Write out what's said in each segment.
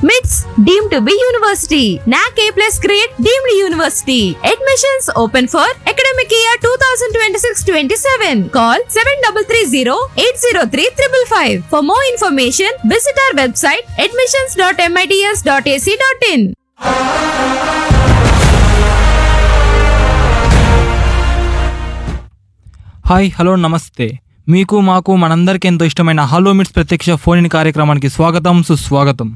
MITS deemed to be university. NAC A plus grade deemed university. Admissions open for academic year 2026-27. Call 7330-803-555. For more information, visit our website admissions.mits.ac.in. Hi hello నమస్తే మీకు మాకు మనందరికీ ఎంతో ఇష్టమైన hello మిట్స్ ప్రత్యక్ష phone in కార్యక్రమానికి స్వాగతం సుస్వాగతం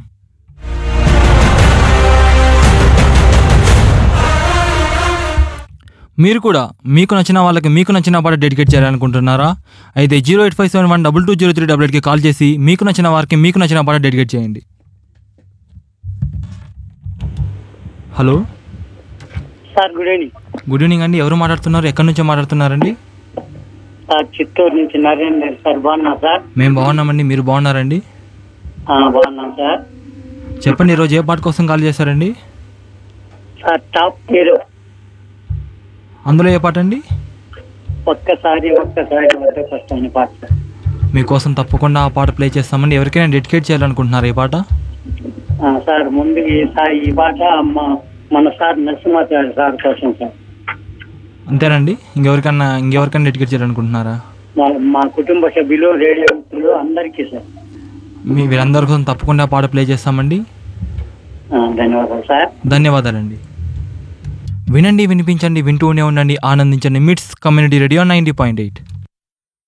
మీరు కూడా మీకు నచ్చిన వాళ్ళకి మీకు నచ్చిన పాట డెడికేట్ చేయాలనుకుంటున్నారా అయితే zero eight five seven one double two zero three double ఎయిట్కి కాల్ చేసి మీకు నచ్చిన వారికి మీకు నచ్చిన పాట డెడికేట్ చేయండి hello sir good evening good evening అండి ఎవరు మాట్లాడుతున్నారు ఎక్కడి నుంచో మాట్లాడుతున్నారండి సార్ చిత్తూరు నుంచి నరేందర్ సార్ బాగున్నా సార్ మేము బాగున్నామండి మీరు బాగున్నారండి ఆ, బాగున్నాం సార్ చెప్పండి ఈరోజు ఏ పాట కోసం కాల్ చేశారండి సార్ టాప్ హీరో అందులో ఏ పాట అండి ఒక్కసారి ఒక్కసారి వద్దకు వస్తాను పాట సార్ మీకోసం తప్పకుండా ఆ పాట ప్లే చేస్తామండి ఎవరికైనా డెడికేట్ చేయాలనుకుంటున్నారు ఈ పాట ఆ, సార్ ముందు ఈ సార్ ఈ పాట మా- మన సార్ నరసింహాచార్య సార్ కోసం సార్ అంతేనండి ఇంకెవరికన్నా ఇంకెవరికైనా డెడికేట్ చేయాలనుకుంటున్నారా మా మా కుటుంబ సభ్యులు రేడియో మిత్రులు అందరికీ సార్ మీ వీరందరి కోసం తప్పకుండా ఆ పాట ప్లే చేస్తామండి ఆ, ధన్యవాదాలు సార్ ధన్యవాదాలండి వినండి వినిపించండి వింటూనే ఉండండి ఆనందించండి MITS community radio ninety point eight